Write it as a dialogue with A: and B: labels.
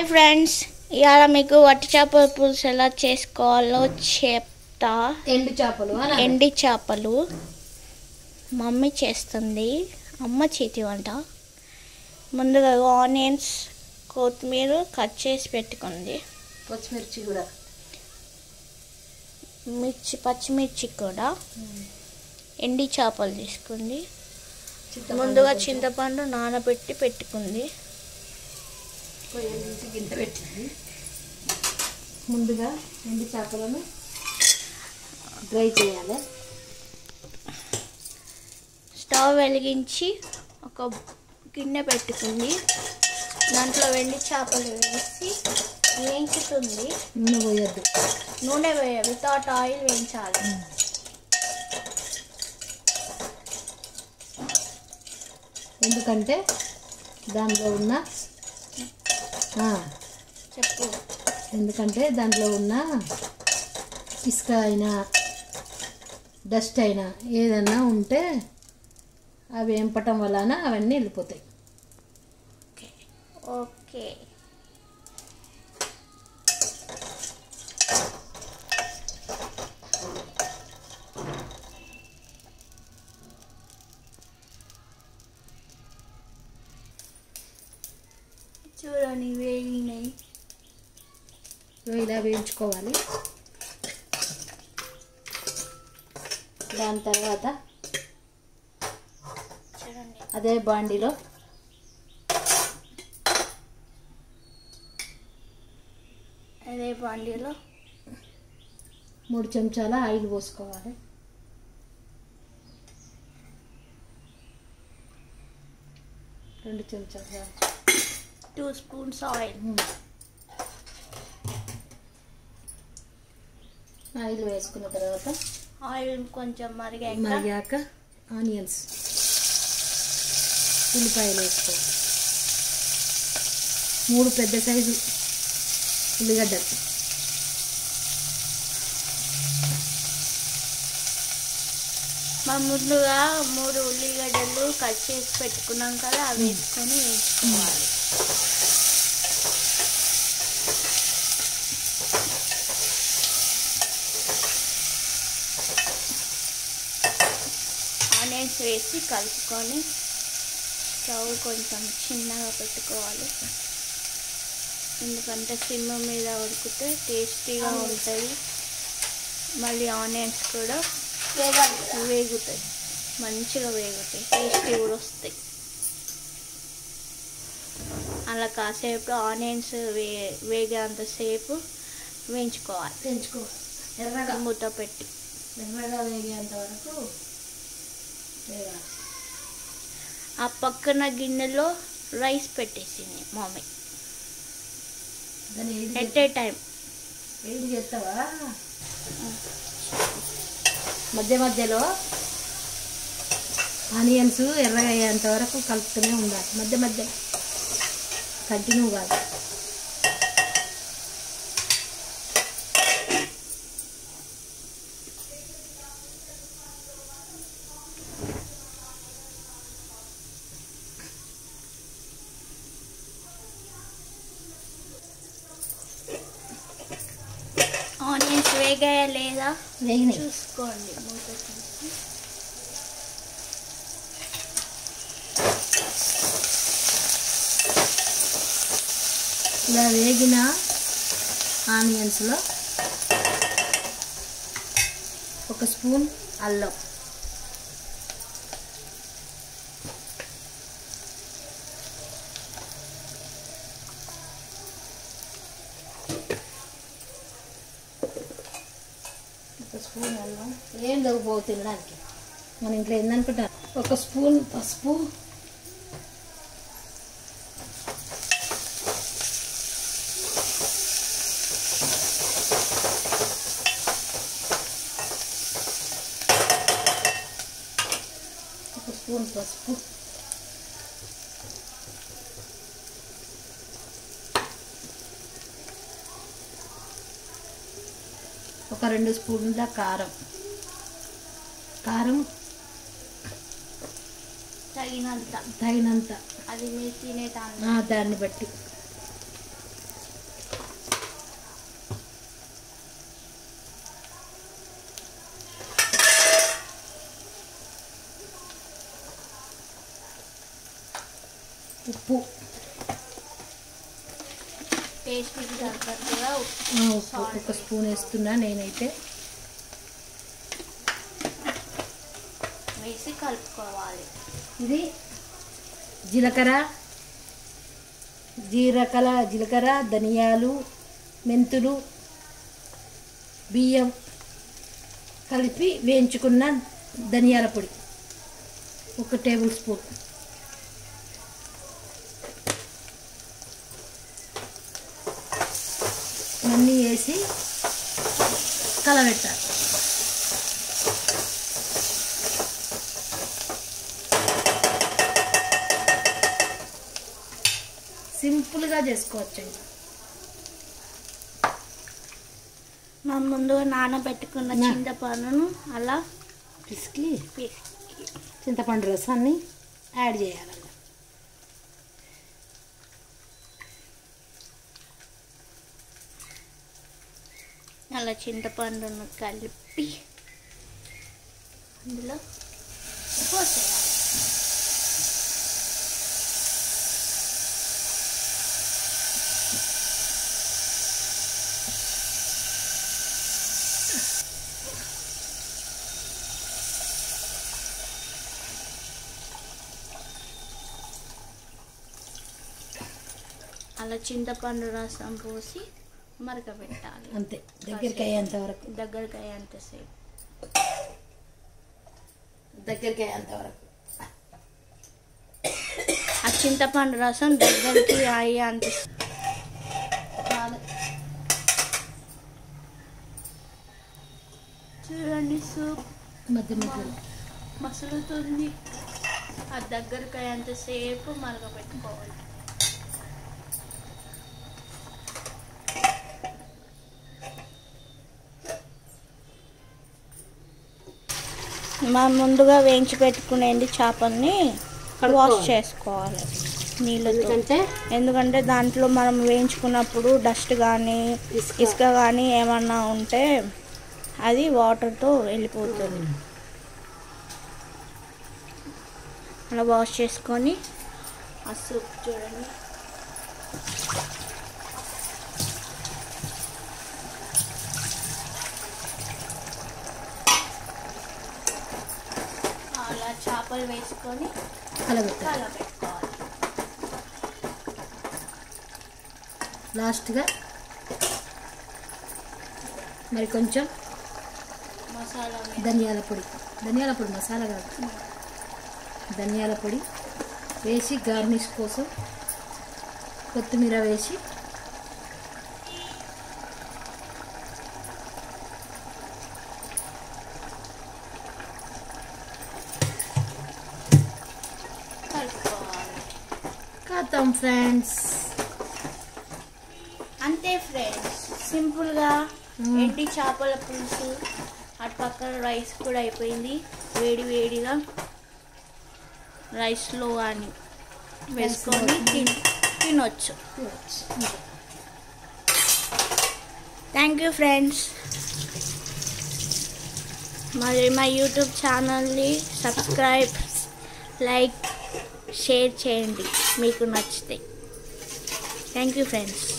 A: Friends ఇవాళ మీకు వట్టి చేపల పులుసు ఎలా చేసుకోవాలో చెప్తా
B: ఎండు చేపలు అనాలి.
A: ఎండి చేపలు మమ్మీ చేస్తుంది అమ్మ చేతి వంట ముందుగా ఆనియన్స్ కొత్తిమీర కట్ చేసి పెట్టుకుంది
B: పచ్చిమిర్చి కూడా
A: మిర్చి పచ్చిమిర్చి కూడా ఎండి చేపలు తీసుకుంది
B: చింతపండు
A: ముందుగా
B: కొంచెం
A: చింతపండు నానబెట్టి పెట్టుకుంది
B: పొయ్యిలు తీసి గింత పెట్టింది ముందుగా ఎండు చేపలను డ్రై చేయాలి
A: స్టవ్ వెలిగించి ఒక గిన్నె పెట్టుకుంది దాంట్లో వెండి చేపలు వేసి వేయించుతుంది
B: నూనె పోయొద్దు
A: నూనె వేయ వితౌట్ ఆయిల్ వేయించాలి
B: ఎందుకంటే దాంట్లో ఉన్న ఆ,
A: చెప్పు
B: ఎందుకంటే దాంట్లో ఉన్న ఇసుక అయినా డస్ట్ అయినా ఏదన్నా ఉంటే అవి ఎంపటం వలన అవన్నీ వెళ్ళిపోతాయి
A: ఓకే చూడండి వేగినాయి
B: ఇవి ఇలా వేయించుకోవాలి దాని తర్వాత
A: చూడండి
B: అదే బాండిలో
A: అదే బండిలో
B: మూడు చెంచాల ఆయిల్ పోసుకోవాలి రెండు చెంచాలు
A: టూ స్పూన్స్ ఆయిల్
B: ఆయిల్ వేసుకున్న తర్వాత
A: ఆయిల్ కొంచెం మరిగాక
B: మరిగాక ఆనియన్స్ ఉల్లిపాయలు వేసుకోవాలి మూడు పెద్ద సైజు ఉల్లిగడ్డలు
A: మనం ముందుగా మూడు ఉల్లిగడ్డలు కట్ చేసి పెట్టుకున్నాం కదా అవి వేసుకొని వేసుకోవాలి ఆనియన్స్ వేసి కలుపుకొని స్టవ్ కొంచెం చిన్నగా పెట్టుకోవాలి ఎందుకంటే సిమ్ మీద ఉడికితే టేస్టీగా ఉంటుంది మళ్ళీ ఆనియన్స్ కూడా వేగుతాయి మంచిగా వేగుతాయి టేస్టీ కూడా వస్తాయి అలా కాసేపు ఆనియన్స్ వే వేగేంతసేపు వేయించుకోవాలి
B: పెంచుకో ఎర్రగా
A: మూత పెట్టి
B: ఎర్రగా వేగేంత వరకు వేగాలి
A: ఆ పక్కన గిన్నెలో రైస్ పెట్టేసింది మమ్మీ
B: దాన్ని ఏది
A: ఎట్ ఏ టైం
B: ఏది చేస్తావా మధ్య మధ్యలో ఆనియన్స్ ఎర్రగా అయ్యేంత వరకు కలుపుతూనే ఉండాలి మధ్య మధ్య కంటిన్యూ కాదు
A: ఆనియన్స్ వేగాయా లేదా
B: వేగినాయి
A: చూసుకోండి మూత తీసి
B: ఇలా వేగిన ఆనియన్స్లో ఒక స్పూన్ అల్లం ఒక స్పూన్ అల్లం ఏం తగ్గిపోవు తినడానికి మన ఇంట్లో ఏందనుకుంటారు ఒక స్పూన్ పసుపు ఒక స్పూన్ పసుపు ఒక రెండు స్పూన్ల కారం కారం
A: తగినంత
B: తగినంత
A: అది మీరు తినే దాన్ని
B: ఆ, దాన్ని బట్టి ఉప్పు
A: టేస్ట్కి తగ్గట్టుగా ఉప్పు
B: ఆ, ఉప్పు ఒక స్పూన్ వేస్తున్నా నేనైతే
A: వేసి కలుపుకోవాలి
B: ఇది జీలకర్ర జీరకల జీలకర్ర ధనియాలు మెంతులు బియ్యం కలిపి వేయించుకున్న ధనియాల పొడి ఒక టేబుల్ స్పూన్ ఇవన్నీ వేసి కలబెట్టాలి సింపుల్గా చేసుకోవచ్చు ఇంకా
A: మనం ముందుగా నానబెట్టుకున్న
B: నా-
A: చింతపండును అలా
B: పిసికి
A: పిసికి
B: చింతపండు రసాన్ని యాడ్ చేయాలి అలా.
A: అలా చింతపండును కలిపి అందులో పోసేయాలి అలా చింతపండు రసం పోసి మరకబెట్టాలి
B: అంతే దగ్గరికి అయ్యేంత వరకు
A: దగ్గరికి అయ్యేంతసేపు
B: దగ్గరికి అయ్యేంత వరకు
A: ఆ చింతపండు రసం దగ్గరికి అయ్యేంత చూడండి సూప్
B: మధ్య మధ్యలో
A: మసులుతుంది ఆ దగ్గరికి అయ్యేంతసేపు మరగబెట్టుకోవాలి మనం ముందుగా వేయించి పెట్టుకునేది చేపల్ని వాష్
B: కడుక్కోవాలి.
A: చేసుకోవాలి నీళ్ళతో
B: ఎందుకంటే
A: ఎందుకంటే దాంట్లో మనం వేయించుకున్నప్పుడు డస్ట్ కానీ
B: ఇసుక.
A: ఇసుక కానీ ఏమన్నా ఉంటే అది వాటర్తో వెళ్ళిపోతుంది అలా వాష్ చేసుకొని ఆ సూప్ చూడండి అలా చేపలు వేసుకొని
B: కలబెట్టాలి
A: కలబెట్టుకోవాలి
B: లాస్ట్గా మరి కొంచెం
A: మసాలా మీద
B: ధనియాల పొడి ధనియాల పొడి మసాలా కాదు ధనియాల పొడి వేసి గార్నిష్ కోసం కొత్తిమీర వేసి
A: కలుపుకోవాలి
B: కథం ఫ్రెండ్స్
A: అంతే ఫ్రెండ్స్ సింపుల్గా
B: మ్మ్.
A: ఎండి చేపల పులుసు అటు పక్కన రైస్ కూడా అయిపోయింది వేడి వేడిగా రైస్లో కానీ వేసుకొని తిన్ తినొచ్చు థ్యాంక్ యూ ఫ్రెండ్స్ మరి మా యూట్యూబ్ ఛానల్ని సబ్స్క్రైబ్ లైక్ షేర్ చేయండి మీకు నచ్చితే థ్యాంక్ యూ ఫ్రెండ్స్